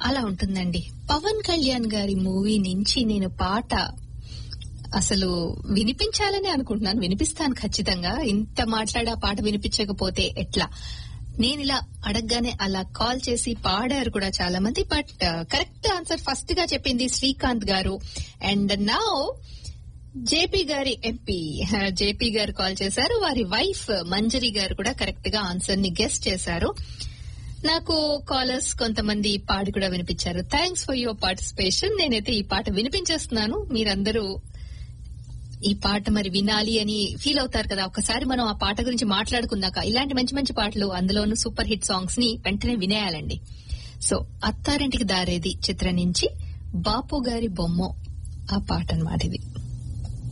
అలా ఉంటుందండి పవన్ కళ్యాణ్ గారి మూవీ నుంచి నేను పాట అసలు వినిపించాలని అనుకుంటున్నాను వినిపిస్తాను ఖచ్చితంగా ఇంత మాట్లాడి ఆ పాట వినిపించకపోతే ఎట్లా నేను ఇలా అడగగానే అలా కాల్ చేసి పాడారు కూడా చాలా మంది బట్ కరెక్ట్ ఆన్సర్ ఫస్ట్ గా చెప్పింది శ్రీకాంత్ గారు అండ్ నా జేపీ గారి ఎంపీ జేపీ గారు కాల్ చేశారు వారి వైఫ్ మంజరి గారు కూడా కరెక్ట్ గా ఆన్సర్ ని గెస్ట్ చేశారు నాకు కాలర్స్ కొంతమంది పాడి కూడా వినిపించారు థ్యాంక్స్ ఫర్ యువర్ పార్టిసిపేషన్ నేనైతే ఈ పాట వినిపించేస్తున్నాను మీరందరూ ఈ పాట మరి వినాలి అని ఫీల్ అవుతారు కదా ఒకసారి మనం ఆ పాట గురించి మాట్లాడుకున్నాక ఇలాంటి మంచి మంచి పాటలు అందులోనూ సూపర్ హిట్ సాంగ్స్ ని వెంటనే వినేయాలండి సో అత్తారింటికి దారేది చిత్రం నుంచి బాపు గారి బొమ్మ ఆ పాట అన్నమాట ఇది